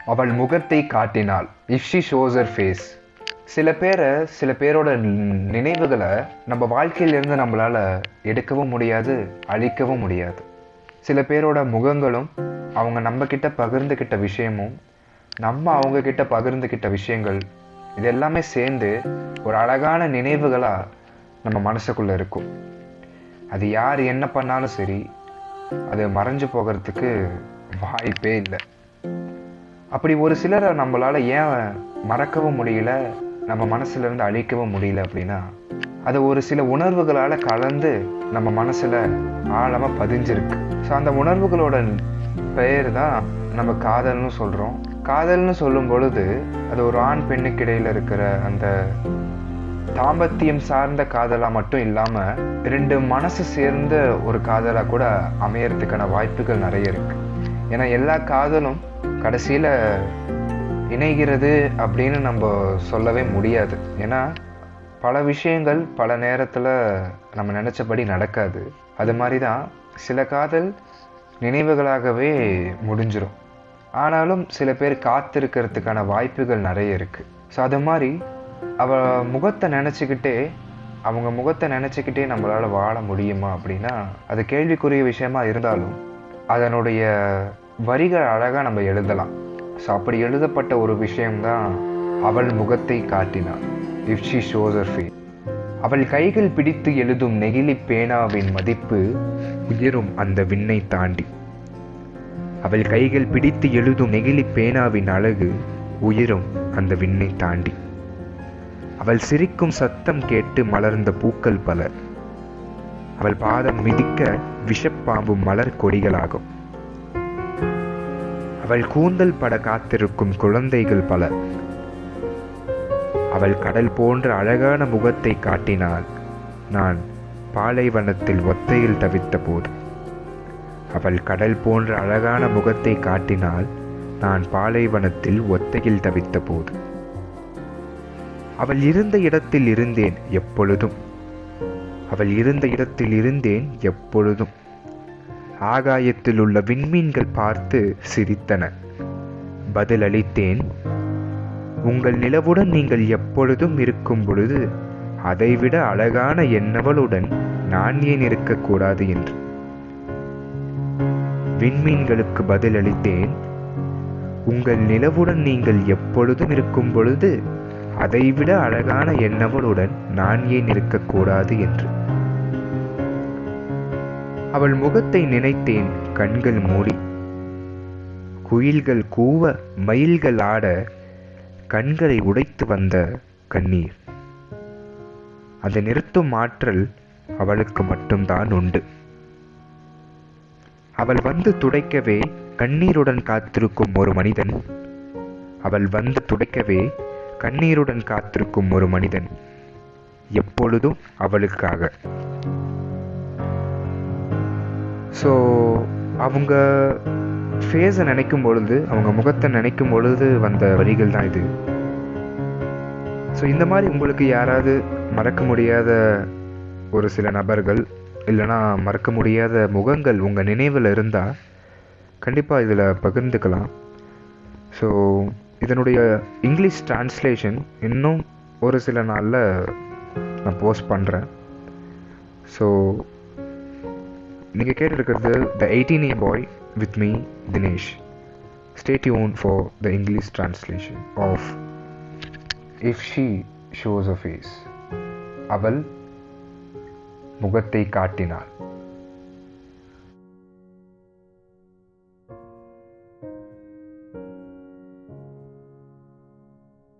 அவள் முகத்தை காட்டினாள் if she shows her face சில பேரை சில பேரோட நி- நினைவுகளை நம்ம வாழ்க்கையிலிருந்து நம்மளால் எடுக்கவும் முடியாது அழிக்கவும் முடியாது சில பேரோட முகங்களும் அவங்க நம்ம கிட்ட பகிர்ந்துக்கிட்ட விஷயமும் நம்ம அவங்க கிட்ட பகிர்ந்துக்கிட்ட விஷயங்கள் இது எல்லாமே சேர்ந்து ஒரு அழகான நினைவுகளாக நம்ம மனசுக்குள்ளே இருக்கும் அது யார் என்ன பண்ணாலும் சரி அது மறைஞ்சு போகிறதுக்கு வாய்ப்பே இல்லை அப்படி ஒரு சிலரை நம்மளால ஏன் மறக்கவும் முடியல நம்ம மனசுல இருந்து அழிக்கவும் முடியல அப்படின்னா அது ஒரு சில உணர்வுகளால கலந்து நம்ம மனசுல ஆழமா பதிஞ்சிருக்கு ஸோ அந்த உணர்வுகளோட பெயர் தான் நம்ம காதல்னு சொல்றோம் காதல்னு சொல்லும் பொழுது அது ஒரு ஆண் பெண்ணுக்கு இடையில இருக்கிற அந்த தாம்பத்தியம் சார்ந்த காதலா மட்டும் இல்லாம ரெண்டு மனசு சேர்ந்த ஒரு காதலா கூட அமையறதுக்கான வாய்ப்புகள் நிறைய இருக்கு ஏன்னா எல்லா காதலும் கடைசியில இணைகிறது அப்படின்னு நம்ம சொல்லவே முடியாது ஏன்னா பல விஷயங்கள் பல நேரத்துல நம்ம நினைச்சபடி நடக்காது அது மாதிரி தான் சில காதல் நினைவுகளாகவே முடிஞ்சிரும் ஆனாலும் சில பேர் காத்திருக்கிறதுக்கான வாய்ப்புகள் நிறைய இருக்கு ஸோ அது மாதிரி அவ முகத்தை நினச்சிக்கிட்டே அவங்க முகத்தை நினச்சிக்கிட்டே நம்மளால வாழ முடியுமா அப்படின்னா அது கேள்விக்குரிய விஷயமா இருந்தாலும் அதனுடைய வரிகள் அழகாக நம்ம எழுதலாம் ஸோ அப்படி எழுதப்பட்ட ஒரு விஷயம்தான் அவள் முகத்தை காட்டினாள் if she shows her face அவள் கைகள் பிடித்து எழுதும் நெகிழி பேனாவின் மதிப்பு உயரும் அந்த விண்ணை தாண்டி அவள் கைகள் பிடித்து எழுதும் நெகிழி பேனாவின் அழகு உயரும் அந்த விண்ணை தாண்டி அவள் சிரிக்கும் சத்தம் கேட்டு மலர்ந்த பூக்கள் பல அவள் பாதம் மிதிக்க விஷப்பாம்பு மலர் கொடிகளாகும் அவள் கூந்தல் பட காத்திருக்கும் குழந்தைகள் பல அவள் கடல் போன்ற அழகான முகத்தை காட்டினாள் நான் பாலைவனத்தில் ஒத்தையில் தவித்த போது அவள் கடல் போன்ற அழகான முகத்தை காட்டினாள் நான் பாலைவனத்தில் ஒத்தையில் தவித்த போது அவள் இருந்த இடத்தில் இருந்தேன் எப்பொழுதும் அவள் இருந்த இடத்தில் இருந்தேன் எப்பொழுதும் ஆகாயத்தில் உள்ள விண்மீன்கள் பார்த்து சிரித்தன பதிலளித்தேன் உங்கள் நிலவுடன் நீங்கள் எப்பொழுதும் இருக்கும் பொழுது அதைவிட அழகான என்னவளுடன் நான் ஏன் இருக்கக்கூடாது என்று விண்மீன்களுக்கு பதிலளித்தேன் உங்கள் நிலவுடன் நீங்கள் எப்பொழுதும் இருக்கும் பொழுது அதைவிட அழகான என்னவளுடன் நான் ஏன் இருக்கக்கூடாது என்று அவள் முகத்தை நினைத்தேன் கண்கள் மூடி குயில்கள் கூவ மயில்கள் ஆட கண்களை உடைத்து வந்த கண்ணீர் அதை நிறுத்தும் ஆற்றல் அவளுக்கு மட்டும்தான் உண்டு அவள் வந்து துடைக்கவே கண்ணீருடன் காத்திருக்கும் ஒரு மனிதன் அவள் வந்து துடைக்கவே கண்ணீருடன் காத்திருக்கும் ஒரு மனிதன் எப்பொழுதும் அவளுக்காக ஸோ அவங்க ஃபேஸை நினைக்கும் பொழுது அவங்க முகத்தை நினைக்கும் பொழுது வந்த வரிகள் தான் இது ஸோ இந்த மாதிரி உங்களுக்கு யாராவது மறக்க முடியாத ஒரு சில நபர்கள் இல்லைனா மறக்க முடியாத முகங்கள் உங்கள் நினைவில் இருந்தால் கண்டிப்பாக இதில் பகிர்ந்துக்கலாம் ஸோ இதனுடைய இங்கிலீஷ் டிரான்ஸ்லேஷன் இன்னும் ஒரு சில நாளில் நான் போஸ்ட் பண்ணுறேன் ஸோ நீங்கள் கேட்டிருக்கிறது the eighteen A boy with me Dinesh stay tuned for the English translation of if she shows a face அவள் முகத்தை காட்டினாள்